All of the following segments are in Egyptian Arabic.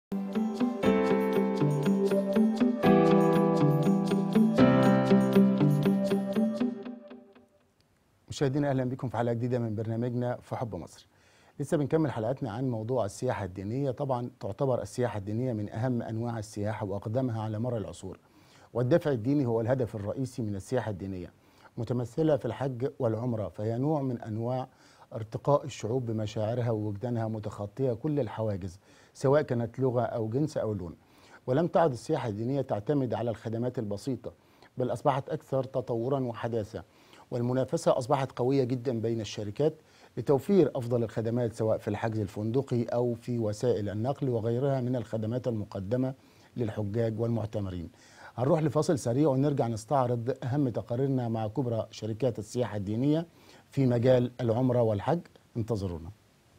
مشاهدينا اهلا بكم في حلقه جديده من برنامجنا في حب مصر. لسه بنكمل حلقاتنا عن موضوع السياحه الدينيه، طبعا تعتبر السياحه الدينيه من اهم انواع السياحه واقدمها على مر العصور. والدافع الديني هو الهدف الرئيسي من السياحه الدينيه، متمثله في الحج والعمره، فهي نوع من انواع ارتقاء الشعوب بمشاعرها ووجدانها متخطيه كل الحواجز، سواء كانت لغه او جنس او لون. ولم تعد السياحه الدينيه تعتمد على الخدمات البسيطه، بل اصبحت اكثر تطورا وحداثه. والمنافسة أصبحت قوية جدا بين الشركات لتوفير أفضل الخدمات سواء في الحجز الفندقي أو في وسائل النقل وغيرها من الخدمات المقدمة للحجاج والمعتمرين هنروح لفاصل سريع ونرجع نستعرض أهم تقاريرنا مع كبرى شركات السياحة الدينية في مجال العمرة والحج انتظرونا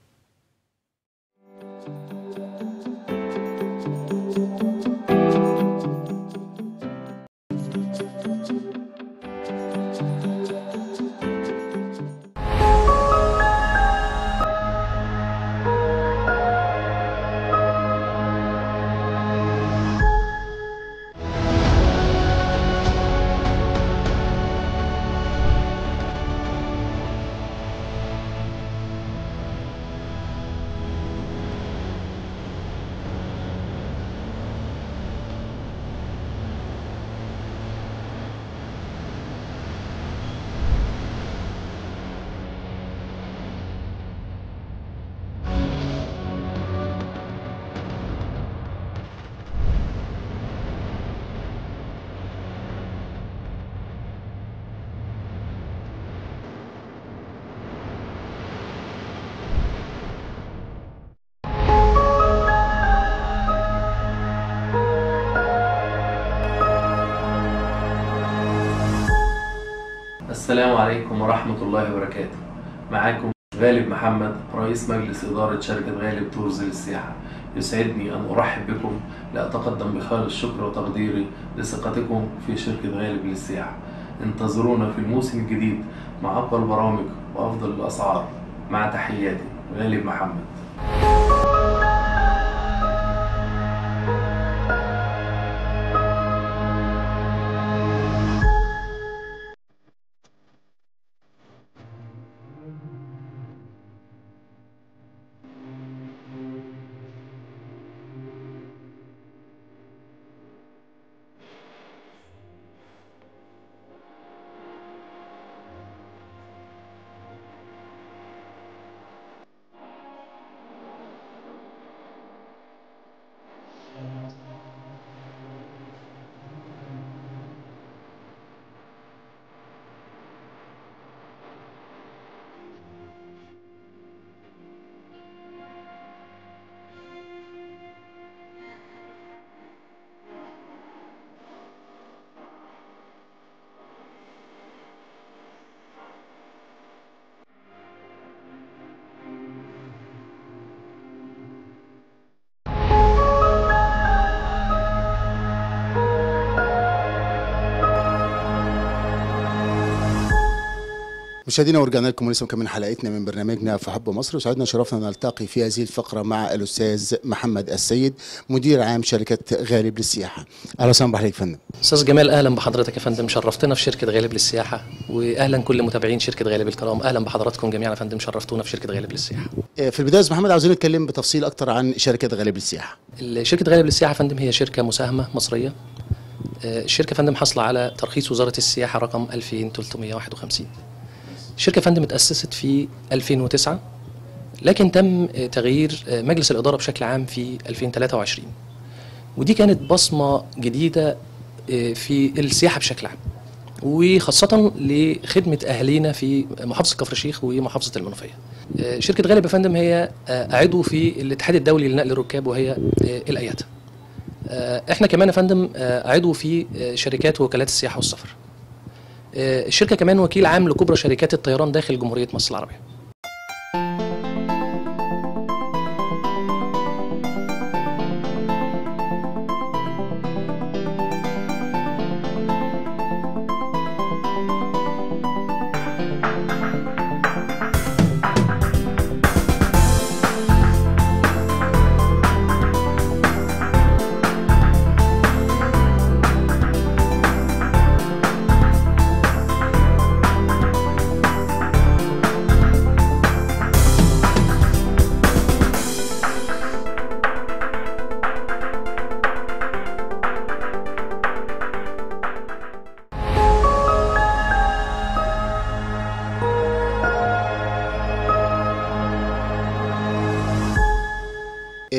السلام عليكم ورحمة الله وبركاته معاكم غالب محمد رئيس مجلس إدارة شركة غالب تورز للسياحة يسعدني أن أرحب بكم لأتقدم بخالص شكر وتقديري لثقتكم في شركة غالب للسياحة انتظرونا في الموسم الجديد مع أفضل البرامج وأفضل الأسعار مع تحياتي غالب محمد مشاهدينا ورجعنا لكم ولسه مكملين حلقتنا من برنامجنا في حب مصر وسعدنا شرفنا نلتقي في هذه الفقره مع الاستاذ محمد السيد مدير عام شركه غالب للسياحه. اهلا وسهلا بحضرتك يا فندم. استاذ جمال اهلا بحضرتك يا فندم شرفتنا في شركه غالب للسياحه واهلا كل متابعين شركه غالب الكرام اهلا بحضراتكم جميعا يا فندم شرفتونا في شركه غالب للسياحه. في البدايه استاذ محمد عاوزين نتكلم بتفصيل اكتر عن شركه غالب للسياحه. شركه غالب للسياحه يا فندم هي شركه مساهمه مصريه. الشركه يا فندم حاصله على ترخيص وزاره السياحه رقم 2351. الشركة يا فندم اتأسست في 2009 لكن تم تغيير مجلس الإدارة بشكل عام في 2023 ودي كانت بصمة جديدة في السياحة بشكل عام وخاصة لخدمة أهالينا في محافظة كفر الشيخ ومحافظة المنوفية. شركة غالب يا فندم هي عضو في الاتحاد الدولي لنقل الركاب وهي الأياتا. احنا كمان يا فندم عضو في شركات ووكالات السياحة والسفر. الشركه كمان وكيل عام لكبرى شركات الطيران داخل جمهوريه مصر العربيه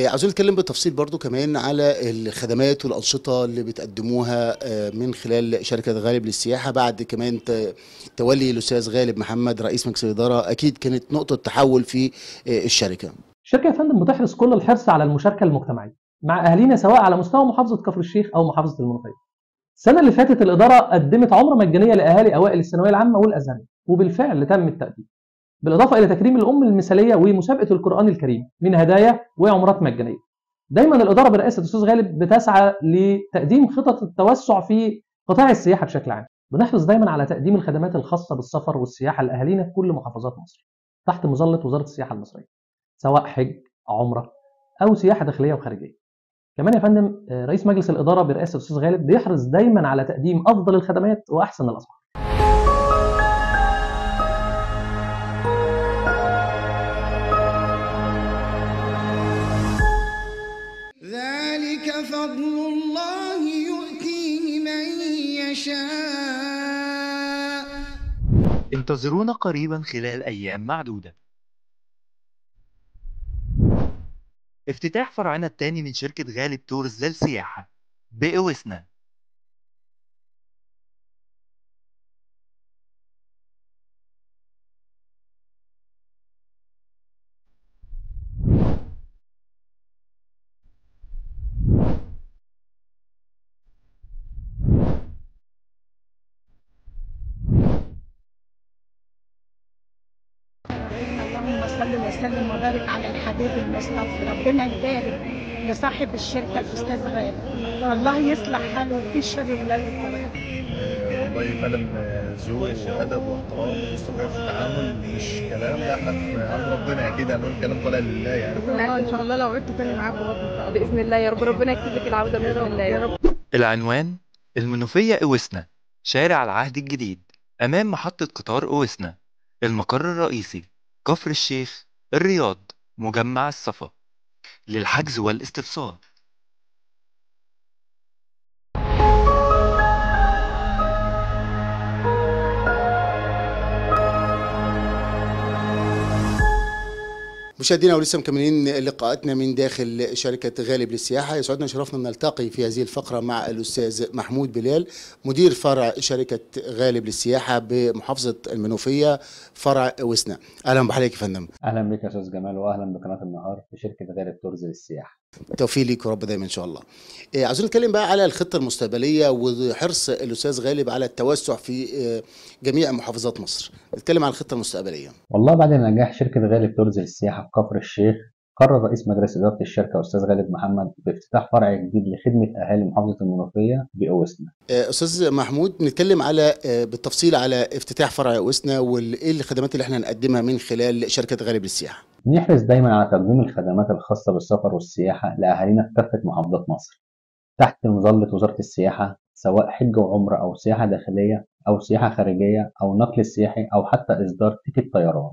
آه، عاوزين نتكلم بالتفصيل برضو كمان على الخدمات والانشطه اللي بتقدموها آه، من خلال شركه غالب للسياحه بعد كمان ت- تولي الاستاذ غالب محمد رئيس مجلس الاداره اكيد كانت نقطه تحول في آه، الشركه الشركه يا فندم بتحرص كل الحرص على المشاركه المجتمعيه مع اهالينا سواء على مستوى محافظه كفر الشيخ او محافظه المنوفيه. السنه اللي فاتت الاداره قدمت عمره مجانيه لاهالي اوائل الثانويه العامه والازهريه وبالفعل تم التقديم. بالاضافه الى تكريم الام المثاليه ومسابقه القران الكريم من هدايا وعمرات مجانيه. دايما الاداره برئاسه الاستاذ غالب بتسعى لتقديم خطط التوسع في قطاع السياحه بشكل عام. بنحرص دايما على تقديم الخدمات الخاصه بالسفر والسياحه لاهالينا في كل محافظات مصر تحت مظله وزاره السياحه المصريه. سواء حج عمره او سياحه داخليه وخارجيه. كمان يا فندم آه، رئيس مجلس الاداره برئاسه الاستاذ غالب بيحرص دايما على تقديم افضل الخدمات واحسن الاسعار. ذلك فضل الله يؤتيه من يشاء انتظرونا قريبا خلال أيام معدودة افتتاح فرعنا الثاني من شركة غالب تورز للسياحة بأوسنا اللهم صل وسلم وبارك على الحبيب المصطفى ربنا يبارك لصاحب الشركه الاستاذ غالب والله يصلح حاله ويكفي شر ولاد القرآن والله فعلا ذوق وادب واحترام واستقرار في التعامل مش كلام لا احنا في عند ربنا اكيد هنقول كلام طالع لله يعني لا ان شاء الله لو عدت تاني معاكم برضه باذن الله يا رب ربنا يكتب لك العوده باذن الله يا رب العنوان المنوفية أوسنا شارع العهد الجديد أمام محطة قطار أوسنا المقر الرئيسي كفر الشيخ الرياض مجمع الصفا للحجز والاستفسار مشاهدينا ولسه مكملين لقاءاتنا من داخل شركة غالب للسياحة يسعدنا شرفنا أن نلتقي في هذه الفقرة مع الأستاذ محمود بلال مدير فرع شركة غالب للسياحة بمحافظة المنوفية فرع وسنا أهلا بحضرتك يا فندم اهلا بك يا استاذ جمال واهلا بقناه النهار في شركه غالب تورز للسياحه توفيق ليك ورب دايما ان شاء الله. إيه عاوزين نتكلم بقى على الخطه المستقبليه وحرص الاستاذ غالب على التوسع في إيه، جميع محافظات مصر. نتكلم عن الخطه المستقبليه. والله بعد نجاح شركه غالب تورز للسياحه في كفر الشيخ قرر رئيس مجلس اداره الشركه استاذ غالب محمد بافتتاح فرع جديد لخدمه اهالي محافظه المنوفيه باوسنا إيه، استاذ محمود نتكلم على إيه، بالتفصيل على افتتاح فرع وسنا وايه الخدمات اللي احنا هنقدمها من خلال شركه غالب للسياحه. نحرص دايما على تقديم الخدمات الخاصه بالسفر والسياحه لاهالينا في كافه محافظات مصر تحت مظله وزاره السياحه سواء حج وعمره او سياحه داخليه او سياحه خارجيه او نقل السياحي او حتى اصدار تيكت طيران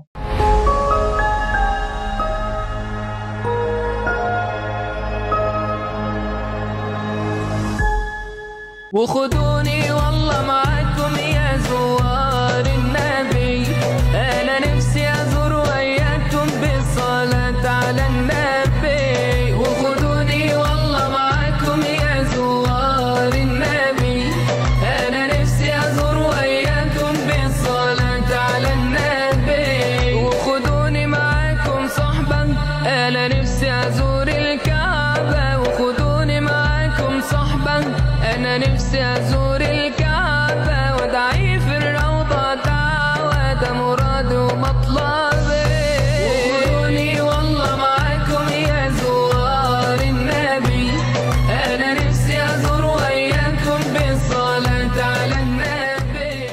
وخدوني والله معاكم يا زوار النبي انا نفسي ازور وياكم بالصلاة على النبي وخدوني والله معاكم يا زوار النبي انا نفسي ازور وياكم بالصلاة على النبي وخدوني معاكم صحبا انا نفسي ازور الكعبة وخدوني معاكم صحبا انا نفسي ازور الكعبة وادعي في الروضة دعوة ده مرادي ومطلبي وخدوني والله معاكم يا زوار النبي انا نفسي ازور وياكم بالصلاة على النبي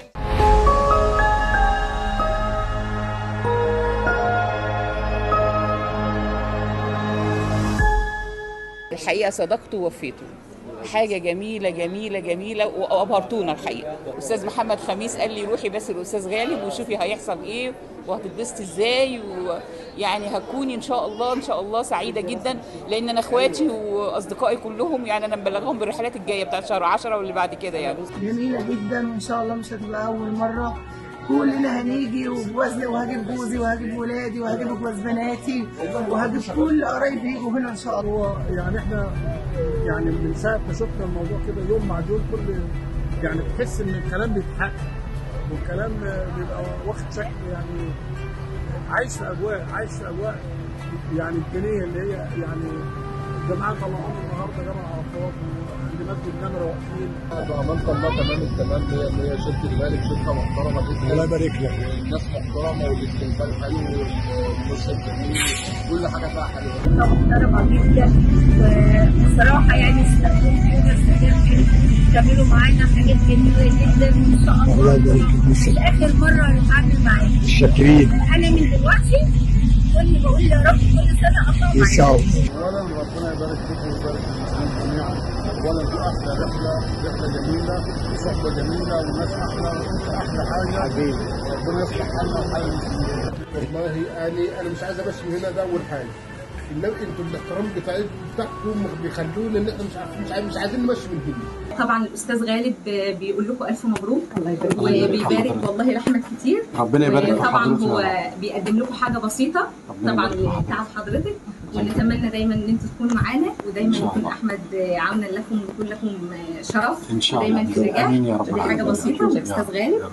الحقيقه صدقته ووفيته حاجه جميله جميله جميله وابهرتونا الحقيقه استاذ محمد خميس قال لي روحي بس الاستاذ غالب وشوفي هيحصل ايه وهتتبسطي ازاي ويعني هتكوني ان شاء الله ان شاء الله سعيده جدا لان انا اخواتي واصدقائي كلهم يعني انا مبلغهم بالرحلات الجايه بتاعت شهر 10 واللي بعد كده يعني جميله جدا وان شاء الله مش هتبقى اول مره كلنا هنيجي وجوازنا وهجيب جوزي وهجيب ولادي وهجيب جواز بناتي وهجيب كل قرايبي يجوا هنا ان شاء الله يعني احنا يعني من ساعه ما شفنا الموضوع كده يوم مع يوم كل يعني تحس ان الكلام بيتحقق والكلام بيبقى واخد شكل يعني عايش في اجواء عايش في اجواء يعني الدينيه اللي هي يعني الجماعه طلعوا النهارده جامع عرفات وعند مسجد نمره واقفين بأمانة الله تمام التمام هي اللي هي شركة غالب شركة محترمة جدا الله يبارك لك الناس محترمة والاستقبال حلو والمرشد جميل كل حاجة فيها حلوة محترمة جدا وبصراحة يعني استخدموا كملوا معانا حاجات جميلة جدا ان شاء الله الله يبارك فيك. الاخر مرة نتعامل معاكم شاكرين انا من دلوقتي كل بقول يا رب كل سنة اطلع ان شاء معاكم الله أولا ربنا يبارك فيكم ويبارك في المسلمين جميعا أولا دي أحلى رحلة رحلة جميلة وصحبة جميلة والناس أحلى أحلى حاجة ربنا يصلح حالنا وحال المسلمين والله أنا أنا مش عايز أمشي من هنا ده أول حاجة إنما أنتوا الاحترام بتاعت- بتاعكم بيخلونا إن إحنا مش عارفين مش عايز- مش عايزين نمشي من هنا طبعا الاستاذ غالب بيقول لكم الف مبروك وبيبارك والله رحمه كتير ربنا يبارك في طبعا حضرتك هو يا رب. بيقدم لكم حاجه بسيطه ربنا طبعا يبارك في حضرتك. تعب حضرتك ونتمنى دايما ان انتوا تكونوا معانا ودايما إن شاء يكون الله. احمد عونا لكم ويكون لكم شرف إن شاء ودايما الله. في نجاح آمين يا رب ودي حاجه العالمين. بسيطه يا رب. للاستاذ غالب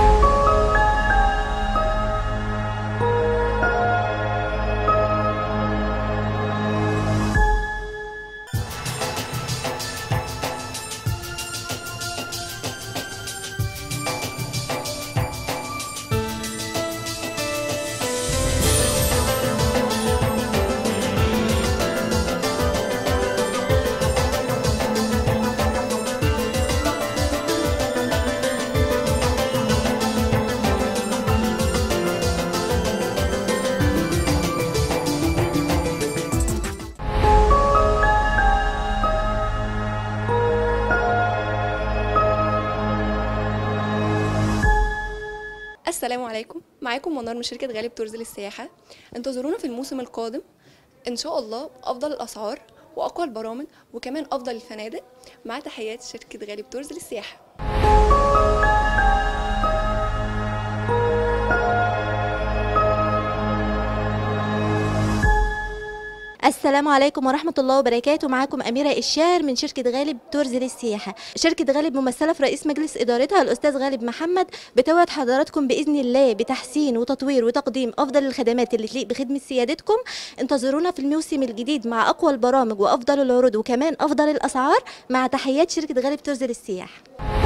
السلام عليكم معاكم منار من شركة غالب تورز للسياحة انتظرونا في الموسم القادم إن شاء الله أفضل الأسعار وأقوى البرامج وكمان أفضل الفنادق مع تحيات شركة غالب تورز للسياحة السلام عليكم ورحمة الله وبركاته معاكم أميرة الشاعر من شركة غالب تورز للسياحة شركة غالب ممثلة في رئيس مجلس إدارتها الأستاذ غالب محمد بتوعد حضراتكم بإذن الله بتحسين وتطوير وتقديم أفضل الخدمات اللي تليق بخدمة سيادتكم انتظرونا في الموسم الجديد مع أقوى البرامج وأفضل العروض وكمان أفضل الأسعار مع تحيات شركة غالب تورز للسياحة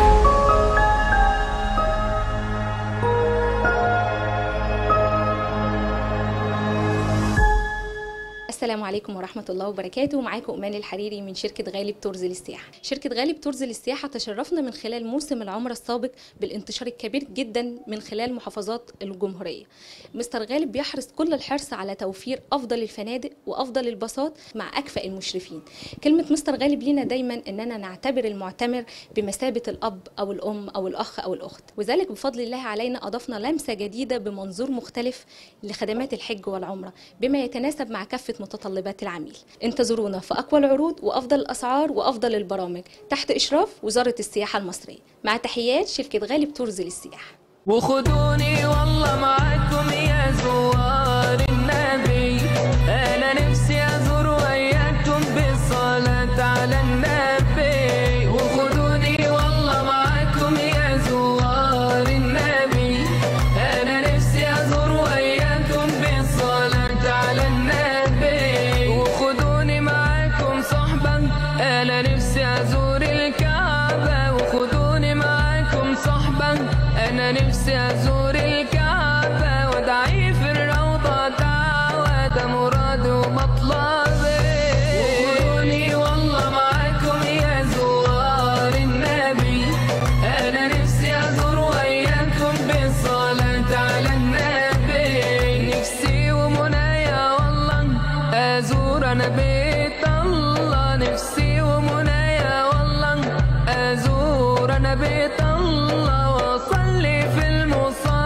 السلام عليكم ورحمة الله وبركاته معاكم أمان الحريري من شركة غالب تورز للسياحة شركة غالب تورز للسياحة تشرفنا من خلال موسم العمرة السابق بالانتشار الكبير جدا من خلال محافظات الجمهورية مستر غالب بيحرص كل الحرص على توفير أفضل الفنادق وأفضل الباصات مع أكفأ المشرفين كلمة مستر غالب لينا دايما إننا نعتبر المعتمر بمثابة الأب أو الأم أو الأخ أو الأخت وذلك بفضل الله علينا أضفنا لمسة جديدة بمنظور مختلف لخدمات الحج والعمرة بما يتناسب مع كافة متطلبات العميل انتظرونا في أقوى العروض وأفضل الأسعار وأفضل البرامج تحت إشراف وزارة السياحة المصرية مع تحيات شركة غالب تورز للسياحة وخدوني والله معاكم يا زوار النبي انا نفسي ازور وياكم بالصلاة على النبي وخدوني والله معاكم يا زوار النبي انا نفسي ازور وياكم بالصلاة على النبي وخدوني معاكم صحبا انا نفسي ازور الكعبة وخدوني معاكم صحبا انا نفسي ازور الكعبة وادعي في الروضة دعوة ده مراد ومطلبي وخدوني والله معاكم يا زوار النبي انا نفسي ازور وياكم بالصلاة على النبي نفسي ومنايا والله ازور انا بيت الله نفسي ومنايا والله ازور انا بيت الله واصلي في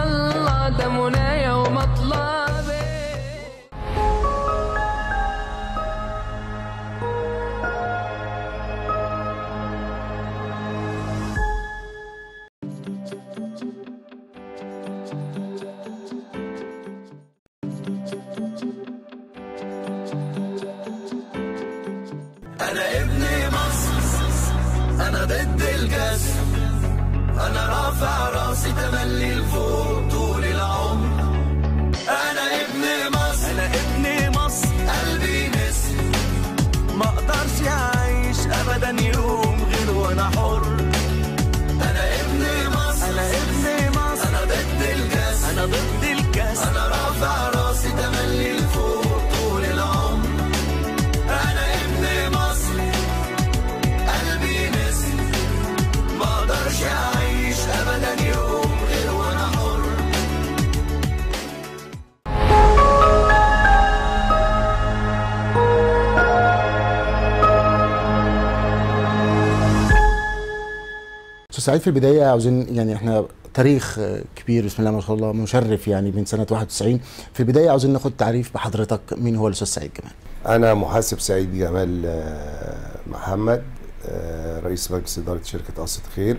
المصلى ده منايا ومطلبي أنا ابن مصر أنا ضد الكسر أنا رافع راسي تملي لفوق طول العمر أنا ابن مصر أنا ابن مصر قلبي نسر ما أقدرش أعيش أبدا يوم غير وأنا حر أنا ابن مصر أنا ابن مصر أنا ضد الكسر أنا ضد الكسر أنا رافع راسي تملي لفوق طول العمر أنا ابن مصر قلبي نسر ما اقدرش اعيش ابدا يوم غير وانا حر استاذ سعيد في البدايه عاوزين يعني احنا تاريخ آه، كبير بسم الله ما شاء الله مشرف يعني من سنه 91 في البدايه عاوزين ناخد تعريف بحضرتك مين هو الاستاذ سعيد جمال أنا محاسب سعيد جمال آه، محمد آه، رئيس مجلس إدارة شركة قصة خير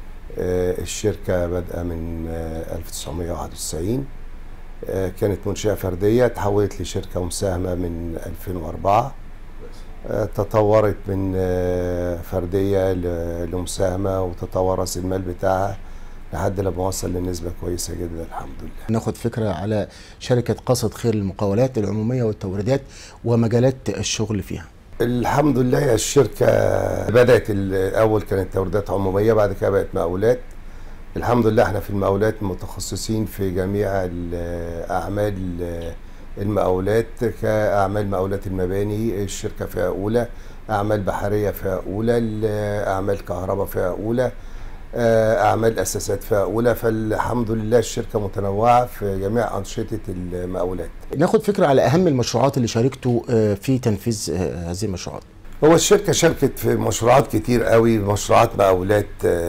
آه، الشركة بادئة من آه، 1991 آه، كانت منشأة فردية تحولت لشركة مساهمة من 2004 آه، تطورت من آه، فردية ل- لمساهمة وتطور رأس المال بتاعها لحد لما وصل لنسبة كويسة جدا الحمد لله ناخد فكره على شركه قصد خير للمقاولات العموميه والتوريدات ومجالات الشغل فيها الحمد لله الشركة بدأت الأول كانت توريدات عمومية بعد كده بقت مقاولات الحمد لله احنا في المقاولات متخصصين في جميع الأعمال المقاولات كأعمال مقاولات المباني الشركة فيها أولى أعمال بحرية فيها أولى أعمال كهرباء فيها أولى أعمال أساسات فيها أولى فالحمد لله الشركة متنوعة في جميع أنشطة المقاولات ناخد فكره على اهم المشروعات اللي شاركتوا آه، في تنفيذ آه، هذه المشروعات هو الشركة شاركت في مشروعات كتير قوي مشروعات مقاولات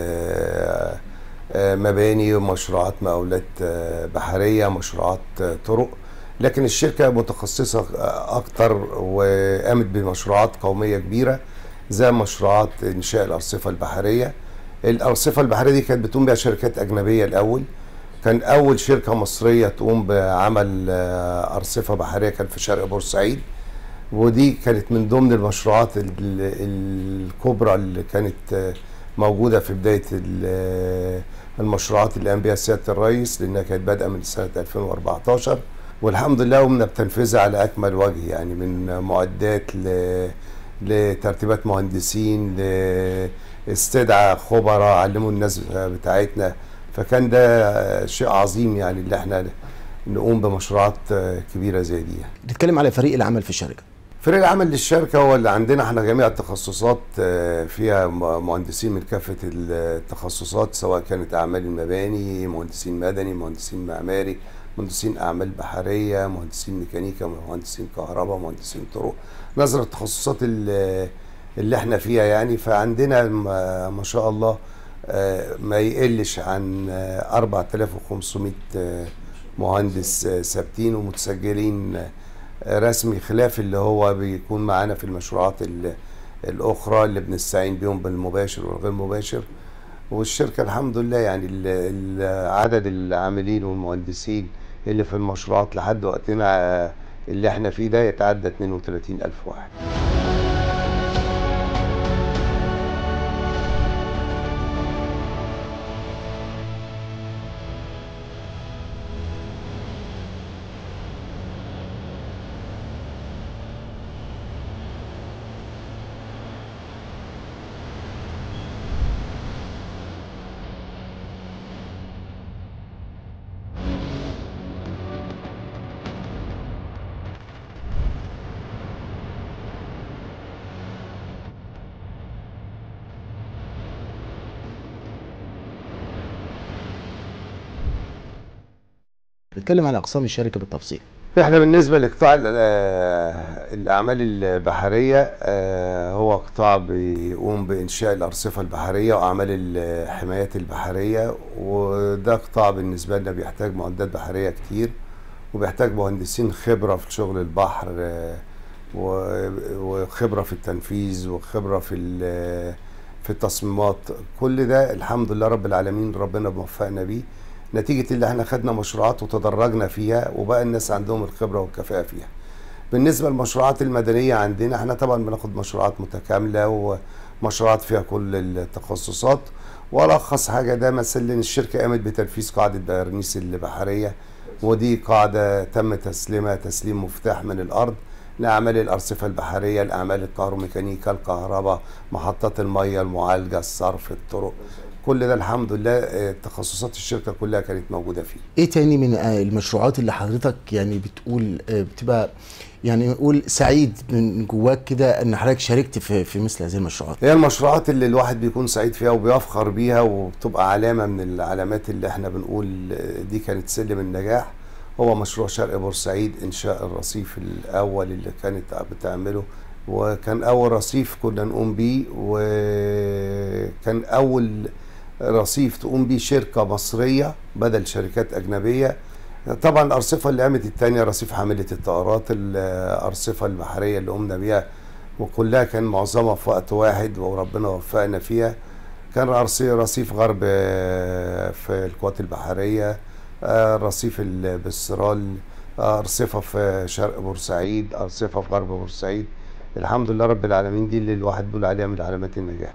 آه، آه، مباني ومشروعات مقاولات آه، بحرية مشروعات آه، طرق لكن الشركة متخصصة أكتر وقامت بمشروعات قومية كبيرة زي مشروعات إنشاء الأرصفة البحرية الأرصفة البحرية دي كانت بتقوم بها شركات أجنبية الأول كان أول شركة مصرية تقوم بعمل آه، أرصفة بحرية كان في شرق بورسعيد ودي كانت من ضمن المشروعات ال- الكبرى اللي كانت آه، موجودة في بداية ال- آه، المشروعات اللي قام بها سيادة الرئيس لأنها كانت بادئة من سنة 2014 والحمد لله قمنا بتنفيذها على أكمل وجه يعني من معدات ل لترتيبات مهندسين لاستدعاء خبراء علموا الناس بتاعتنا فكان ده شيء عظيم يعني اللي احنا نقوم بمشروعات كبيرة زي دي يعني. نتكلم على فريق العمل في الشركه فريق العمل للشركة هو اللي عندنا احنا جميع التخصصات آه، فيها م- مهندسين من كافة التخصصات سواء كانت أعمال المباني مهندسين مدني مهندسين معماري مهندسين أعمال بحرية مهندسين ميكانيكا مهندسين كهرباء مهندسين طرق نظرا التخصصات اللي, اللي احنا فيها يعني فعندنا م- ما شاء الله آه، ما يقلش عن آه، 4500 آه، مهندس آه، ثابتين ومتسجلين آه، رسمي خلاف اللي هو بيكون معانا في المشروعات ال- الأخرى اللي بنستعين بيهم بالمباشر والغير مباشر والشركة الحمد لله يعني ال- ال- عدد العاملين والمهندسين اللي في المشروعات لحد وقتنا آه، اللي احنا فيه ده يتعدى 32 ألف واحد نتكلم على اقسام الشركه بالتفصيل احنا بالنسبة لقطاع ال- آه، الأعمال البحرية آه، هو قطاع بيقوم بإنشاء الأرصفة البحرية وأعمال الحمايات البحرية وده قطاع بالنسبة لنا بيحتاج معدات بحرية كتير وبيحتاج مهندسين خبرة في شغل البحر آه، و- وخبرة في التنفيذ وخبرة في ال- في التصميمات كل ده الحمد لله رب العالمين ربنا موفقنا بيه نتيجة اللي احنا خدنا مشروعات وتدرجنا فيها وبقى الناس عندهم الخبرة والكفاءة فيها بالنسبه للمشروعات المدنيه عندنا احنا طبعا بناخد مشروعات متكامله ومشروعات فيها كل التخصصات والخص حاجه ده مثلا ان الشركه قامت بتنفيذ قاعده بارنيس البحريه ودي قاعده تم تسليمها تسليم مفتاح من الارض لاعمال الارصفه البحريه الاعمال الكهروميكانيكا الكهرباء محطات الميه المعالجه الصرف الطرق كل ده الحمد لله آه، تخصصات الشركه كلها كانت موجوده فيه ايه تاني من آه، المشروعات اللي حضرتك يعني بتقول آه، بتبقى يعني نقول سعيد من جواك كده ان حضرتك شاركت في في مثل هذه المشروعات هي المشروعات اللي الواحد بيكون سعيد فيها وبيفخر بيها وبتبقى علامة من العلامات اللي احنا بنقول دي كانت سلم النجاح هو مشروع شرق بورسعيد إنشاء الرصيف الأول اللي كانت بتعمله وكان أول رصيف كنا نقوم بيه وكان أول رصيف تقوم بيه شركة مصرية بدل شركات أجنبية طبعا الأرصفة اللي قامت التانية رصيف حاملة الطائرات الأرصفة البحرية اللي قمنا بيها وكلها كان معظمها في وقت واحد وربنا وفقنا فيها كان رصيف رصيف غرب آه، في القوات البحرية آه، رصيف البسرال آه، أرصفة في شرق بورسعيد أرصفة في غرب بورسعيد الحمد لله رب العالمين دي اللي الواحد بيقول عليها من علامات النجاح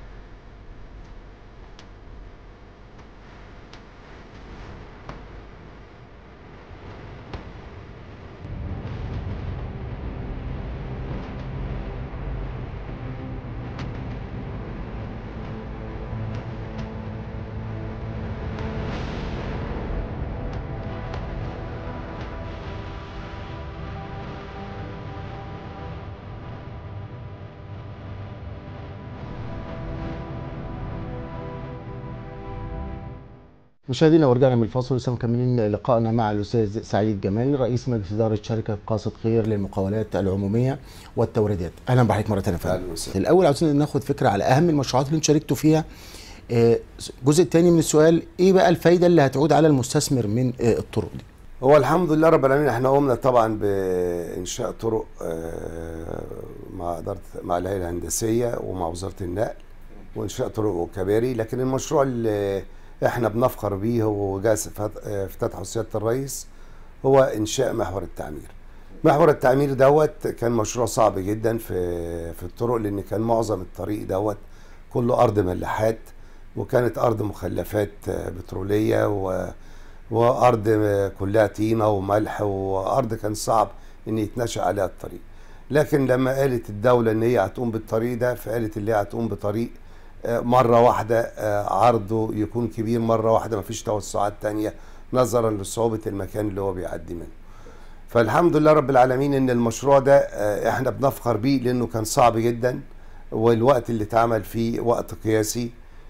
مشاهدينا ورجعنا من الفاصل لسه مكملين لقائنا مع الاستاذ سعيد جمال رئيس مجلس اداره شركه قاصد خير للمقاولات العموميه والتوريدات اهلا بحضرتك مره ثانيه يا فندم. أهلا وسهلا. الاول عاوزين ناخد فكره على اهم المشروعات اللي انتم شاركتوا فيها آه، الجزء الثاني من السؤال ايه بقى الفايده اللي هتعود على المستثمر من آه، الطرق دي هو الحمد لله رب العالمين احنا قمنا طبعا بانشاء طرق آه، مع اداره مع الهيئه الهندسيه ومع وزاره النقل وانشاء طرق وكباري لكن المشروع اللي احنا بنفخر بيه هو جاء افتتحه سياده الرئيس هو انشاء محور التعمير محور التعمير دوت كان مشروع صعب جدا في في الطرق لان كان معظم الطريق دوت كله ارض ملاحات وكانت ارض مخلفات بتروليه و وارض كلها طينه وملح وارض كان صعب ان يتنشا عليها الطريق لكن لما قالت الدوله ان هي هتقوم بالطريق ده فقالت اللي هي هتقوم بطريق آه، مره واحده آه، عرضه يكون كبير مره واحده مفيش توسعات تانية نظرا لصعوبه المكان اللي هو بيعدي منه فالحمد لله رب العالمين ان المشروع ده آه، احنا بنفخر بيه لانه كان صعب جدا والوقت اللي اتعمل فيه وقت قياسي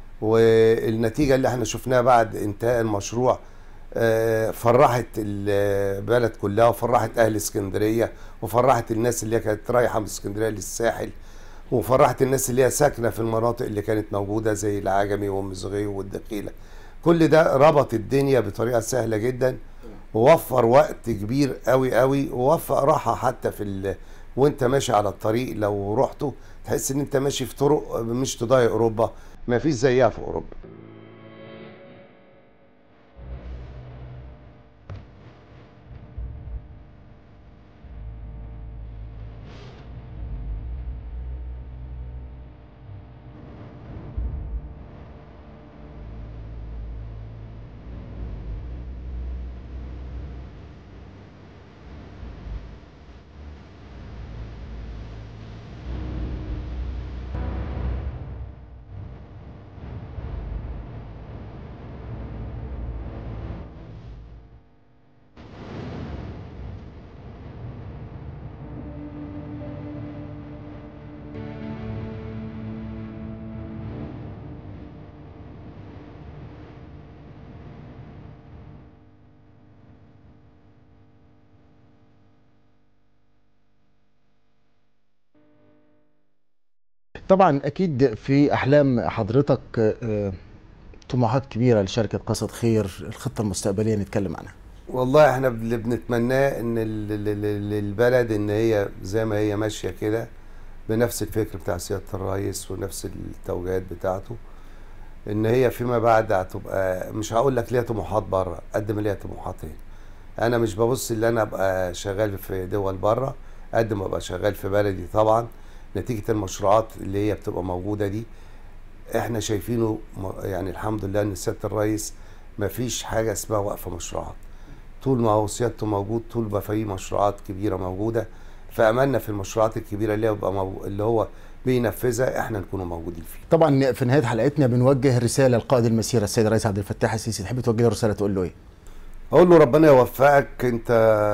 والنتيجه اللي احنا شفناها بعد انتهاء المشروع آه، فرحت البلد كلها وفرحت اهل اسكندريه وفرحت الناس اللي هي كانت رايحه من اسكندريه للساحل وفرحت الناس اللي هي ساكنه في المناطق اللي كانت موجوده زي العجمي ومزغي والدقيله كل ده ربط الدنيا بطريقه سهله جدا ووفر وقت كبير قوي قوي ووفر راحه حتى في ال... وانت ماشي على الطريق لو رحته تحس ان انت ماشي في طرق مش تضايق اوروبا ما فيش زيها في اوروبا طبعا اكيد في احلام حضرتك آه، طموحات كبيره لشركه قصد خير الخطه المستقبليه نتكلم عنها والله احنا اللي بنتمناه ان ال- ال- ال- البلد ان هي زي ما هي ماشيه كده بنفس الفكر بتاع سياده الرئيس ونفس التوجيهات بتاعته ان هي فيما بعد هتبقى مش هقول لك ليها طموحات بره قد ما ليها طموحات هنا انا مش ببص ان انا ابقى شغال في دول بره قد ما ابقى شغال في بلدي طبعا نتيجه المشروعات اللي هي بتبقى موجوده دي احنا شايفينه م- يعني الحمد لله ان سياده الرئيس ما فيش حاجه اسمها وقف مشروعات طول ما هو سيادته موجود طول ما في مشروعات كبيره موجوده فاملنا في المشروعات الكبيره اللي هو بيبقى مو... اللي هو بينفذها احنا نكونوا موجودين فيها طبعا في نهايه حلقتنا بنوجه رساله لقائد المسيره السيد الرئيس عبد الفتاح السيسي تحب توجه له رساله تقول له ايه؟ اقول له ربنا يوفقك انت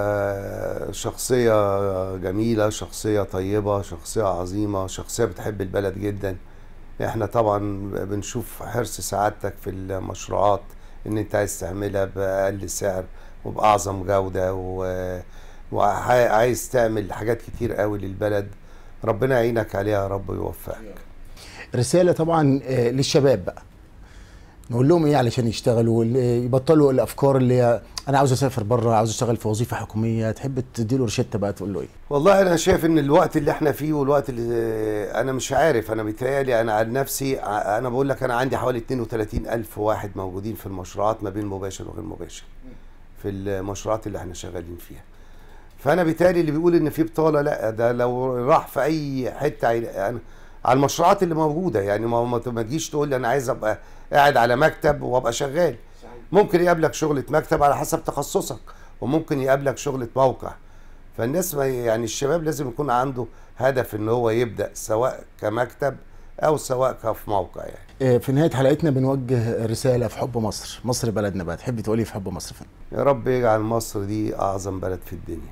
شخصيه جميله شخصيه طيبه شخصيه عظيمه شخصيه بتحب البلد جدا احنا طبعا بنشوف حرص سعادتك في المشروعات ان انت عايز تعملها باقل سعر وباعظم جوده و... وعايز تعمل حاجات كتير قوي للبلد ربنا يعينك عليها يا رب ويوفقك رساله طبعا آه، للشباب بقى نقول لهم ايه علشان يشتغلوا اللي يبطلوا الافكار اللي هي انا عاوز اسافر بره عاوز اشتغل في وظيفه حكوميه تحب تديله روشته بقى تقول له ايه؟ والله انا شايف ان الوقت اللي احنا فيه والوقت اللي انا مش عارف انا بيتهيألي انا عن نفسي ع- انا بقول لك انا عندي حوالي 32 الف واحد موجودين في المشروعات ما بين مباشر وغير مباشر في المشروعات اللي احنا شغالين فيها فانا بالتالي اللي بيقول ان في بطاله لا ده لو راح في اي حته عي- يعني على المشروعات اللي موجوده يعني ما ما ما تجيش تقول لي انا عايز ابقى قاعد على مكتب وابقى شغال ممكن يقابلك شغله مكتب على حسب تخصصك وممكن يقابلك شغله موقع فالناس ما يعني الشباب لازم يكون عنده هدف ان هو يبدا سواء كمكتب او سواء كفي موقع يعني آه، في نهايه حلقتنا بنوجه رساله في حب مصر مصر بلدنا بقى تحب تقول ايه في حب مصر فين؟ يا رب يجعل مصر دي اعظم بلد في الدنيا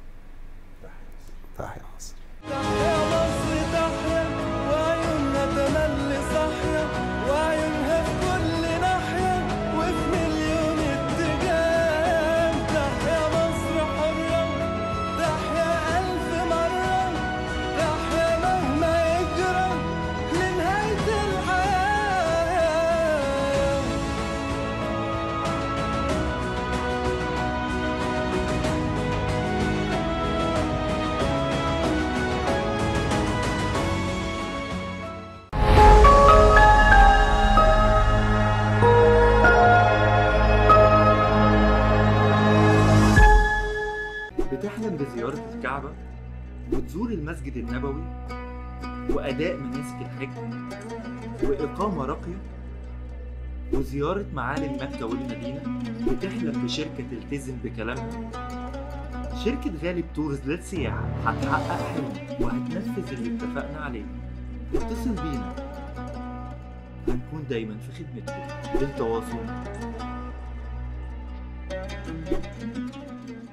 تحيا مصر وعيوننا تملي صاحية وعيونها في كل ناحية وفي مليون اتجاه تحيا مصر حرة تحيا ألف مرة تحيا مهما يجرى لنهاية الحياة بتحلم بزيارة الكعبة وتزور المسجد النبوي وأداء مناسك الحج وإقامة راقية وزيارة معالم مكة والمدينة بتحلم بشركة تلتزم بكلامها شركة غالب تورز للسياحة هتحقق حلمك وهتنفذ اللي اتفقنا عليه اتصل بينا هنكون دايما في خدمتكم بالتواصل